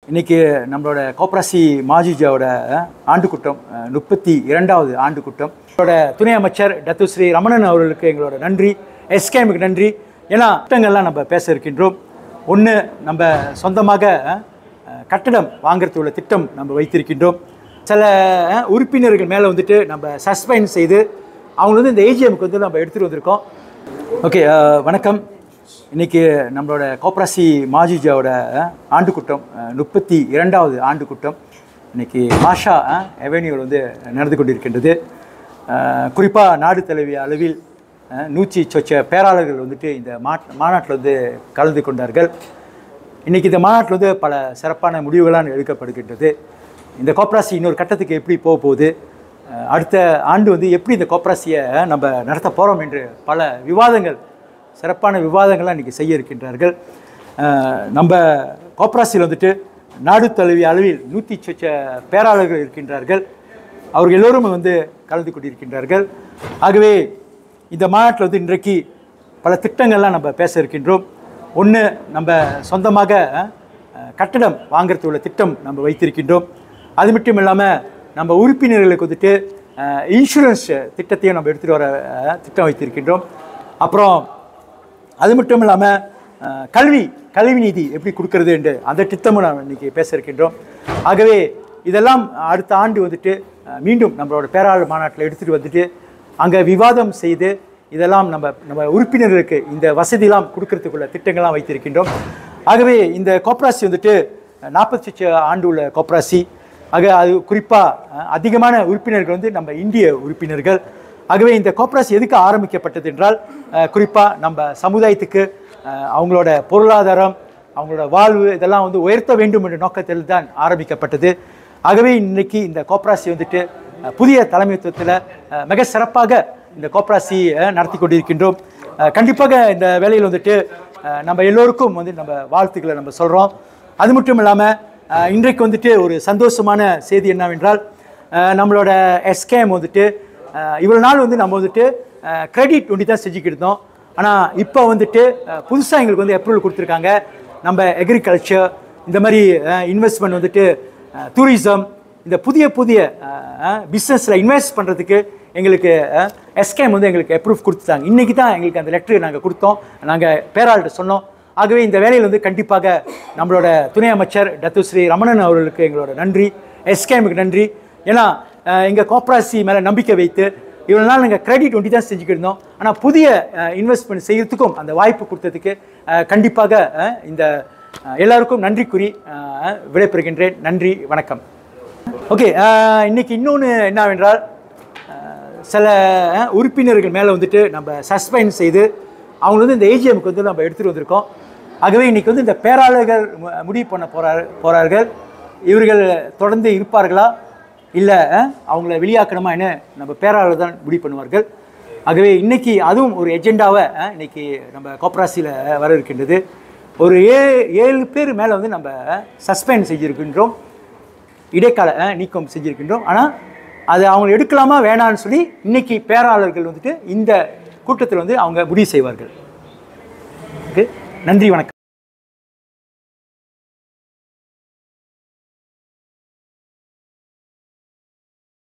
இன்னைக்கு நம்மளோட கோப்ராசி மாஜிஜாவோட ஆண்டு கூட்டம் அஹ், முப்பத்தி இரண்டாவது ஆண்டு கூட்டம் எங்களோட துணை அமைச்சர் டத்துஸ்ரீ ரமணன் அவர்களுக்கு எங்களோட நன்றி எஸ்கேமுக்கு நன்றி ஏன்னா திட்டங்கள்லாம் நம்ம பேச இருக்கின்றோம் ஒன்று நம்ம சொந்தமாக அஹ், கட்டடம் வாங்குறதுக்கு உள்ள திட்டம் நம்ம வைத்திருக்கின்றோம் சில அஹ், உறுப்பினர்கள் மேலே வந்துட்டு நம்ம சஸ்பெண்ட் செய்து அவங்க வந்து இந்த ஏஜிஎம்க்கு வந்து நம்ம எடுத்துகிட்டு வந்திருக்கோம் ஓகே வணக்கம் இன்னைக்கு நம்மளோட கோப்ராசி மாஜிஜாவோட அஹ், ஆண்டு கூட்டம் அஹ், முப்பத்தி இரண்டாவது ஆண்டு கூட்டம் இன்னைக்கு மாஷா அவென்யூவில் வந்து நடந்து கொண்டிருக்கின்றது குறிப்பாக நாடு தழுவிய அளவில் அஹ், நூற்றி சொச்ச பேராளர்கள் வந்துட்டு இந்த மாட் மாநாட்டில் வந்து கலந்து கொண்டார்கள் இன்னைக்கு இந்த மாநாட்டில் வந்து பல சிறப்பான முடிவுகளாக எடுக்கப்படுகின்றது இந்த கோப்ராசி இன்னொரு கட்டத்துக்கு எப்படி போக போகுது அஹ், அடுத்த ஆண்டு வந்து எப்படி இந்த கோப்ராசியை நம்ம நடத்த போகிறோம் என்று பல விவாதங்கள் சிறப்பான விவாதங்கள்லாம் இன்றைக்கி செய்ய இருக்கின்றார்கள் அஹ், நம்ம கோப்ராசியில் வந்துட்டு நாடு தழுவிய அளவில் நூற்றி சொச்ச பேராளர்கள் இருக்கின்றார்கள் அவர்கள் எல்லோரும் வந்து கலந்து கொண்டிருக்கின்றார்கள் ஆகவே இந்த மாநாட்டில் வந்து இன்றைக்கு பல திட்டங்கள்லாம் நம்ம பேச இருக்கின்றோம் ஒன்று நம்ம சொந்தமாக அஹ், கட்டடம் வாங்குறதுக்கு உள்ள திட்டம் நம்ம வைத்திருக்கின்றோம் அது மட்டும் இல்லாமல் நம்ம உறுப்பினர்களுக்கு வந்துட்டு இன்சூரன்ஸ் திட்டத்தையும் நம்ம எடுத்துகிட்டு வர அஹ், திட்டம் வைத்திருக்கின்றோம் அப்புறம் அது மட்டும் இல்லாமல் கல்வி கல்வி நிதி எப்படி கொடுக்கறது என்று அந்த திட்டமும் நாம் இன்னைக்கு பேச இருக்கின்றோம் ஆகவே இதெல்லாம் அடுத்த ஆண்டு வந்துட்டு அஹ், மீண்டும் நம்மளோட பேராளர் மாநாட்டில் எடுத்துகிட்டு வந்துட்டு அங்கே விவாதம் செய்து இதெல்லாம் நம்ம நம்ம உறுப்பினர்களுக்கு இந்த வசதியெல்லாம் கொடுக்கறதுக்குள்ள திட்டங்கள்லாம் வைத்திருக்கின்றோம் ஆகவே இந்த கோப்ராசி வந்துட்டு நாற்பத்தி ஆண்டு உள்ள கோப்ராசி ஆக அது குறிப்பாக அதிகமான உறுப்பினர்கள் வந்து நம்ம இந்திய உறுப்பினர்கள் ஆகவே இந்த கோப்ராசி எதுக்கு ஆரம்பிக்கப்பட்டது என்றால் குறிப்பாக நம்ம சமுதாயத்துக்கு அஹ், அவங்களோட பொருளாதாரம் அவங்களோட வாழ்வு இதெல்லாம் வந்து உயர்த்த வேண்டும் என்ற நோக்கத்தில் தான் ஆரம்பிக்கப்பட்டது ஆகவே இன்னைக்கு இந்த கோப்ராசி வந்துட்டு அஹ், புதிய தலைமைத்துவத்தில் அஹ், மிக சிறப்பாக இந்த கோப்ராசி அஹ், நடத்தி கொண்டிருக்கின்றோம் அஹ், கண்டிப்பாக இந்த வேலையில் வந்துட்டு அஹ், நம்ம எல்லோருக்கும் வந்து நம்ம வாழ்த்துக்களை நம்ம சொல்கிறோம் அது மட்டும் இல்லாமல் இன்றைக்கு வந்துட்டு ஒரு சந்தோஷமான செய்தி என்னவென்றால் அஹ், நம்மளோட எஸ்கேம் வந்துட்டு அஹ், இவ்வளோ நாள் வந்து நம்ம வந்துட்டு கிரெடிட் ஒண்டி தான் செஞ்சுக்கிட்டு இருந்தோம் ஆனால் இப்போ வந்துட்டு புதுசாக எங்களுக்கு வந்து அப்ரூவல் கொடுத்துருக்காங்க நம்ம எக்ரிகல்ச்சர் இந்த மாதிரி இன்வெஸ்ட்மெண்ட் வந்துட்டு டூரிசம் இந்த புதிய புதிய பிஸ்னஸில் இன்வெஸ்ட் பண்ணுறதுக்கு எங்களுக்கு எஸ்கேம் வந்து எங்களுக்கு அப்ரூவ் கொடுத்துட்டாங்க இன்றைக்கி தான் எங்களுக்கு அந்த லெட்டர் நாங்கள் கொடுத்தோம் நாங்கள் பேராள்கிட்ட சொன்னோம் ஆகவே இந்த வேலையில் வந்து கண்டிப்பாக நம்மளோட துணை அமைச்சர் டத்துஸ்ரீ ரமணன் அவர்களுக்கு எங்களோட நன்றி எஸ்கேமுக்கு நன்றி ஏன்னா எங்கள் கோப்ராசி மேலே நம்பிக்கை வைத்து இவ்வளோ நாள் நாங்கள் கிரெடிட் ஒண்டி தான் செஞ்சுக்கிட்டு இருந்தோம் ஆனால் புதிய இன்வெஸ்ட்மெண்ட் செய்யறதுக்கும் அந்த வாய்ப்பு கொடுத்ததுக்கு அஹ், கண்டிப்பாக அஹ், இந்த அஹ், எல்லாருக்கும் நன்றி கூறி அஹ், விடைபெறுகின்றேன் நன்றி வணக்கம் ஓகே இன்னைக்கு இன்னொன்று என்னவென்றால் அஹ், சில அஹ், உறுப்பினர்கள் மேலே வந்துட்டு நம்ம சஸ்பெண்ட் செய்து அவங்க வந்து இந்த ஏஜிஎம்க்கு வந்து நம்ம எடுத்துகிட்டு வந்திருக்கோம் ஆகவே இன்னைக்கு வந்து இந்த பேராளர்கள் மு- முடிவு பண்ண போறார் போறார்கள் இவர்கள் தொடர்ந்து இருப்பார்களா இல்லை அவங்கள வெளியாக்கணுமா என்ன நம்ம பேராளர் தான் முடிவு பண்ணுவார்கள் ஆகவே இன்னைக்கு அதுவும் ஒரு எஜெண்டாவை அஹ், இன்னைக்கு நம்ம கோப்ராசியில் வர இருக்கின்றது ஒரு ஏ ஏழு பேர் மேலே வந்து நம்ம சஸ்பெண்ட் செஞ்சுருக்கின்றோம் இடைக்கால அஹ், நீக்கம் செஞ்சிருக்கின்றோம் ஆனால் அது அவங்க எடுக்கலாமா வேணான்னு சொல்லி இன்னைக்கு பேராளர்கள் வந்துட்டு இந்த கூட்டத்தில் வந்து அவங்க முடிவு செய்வார்கள் ஓகே நன்றி வணக்கம்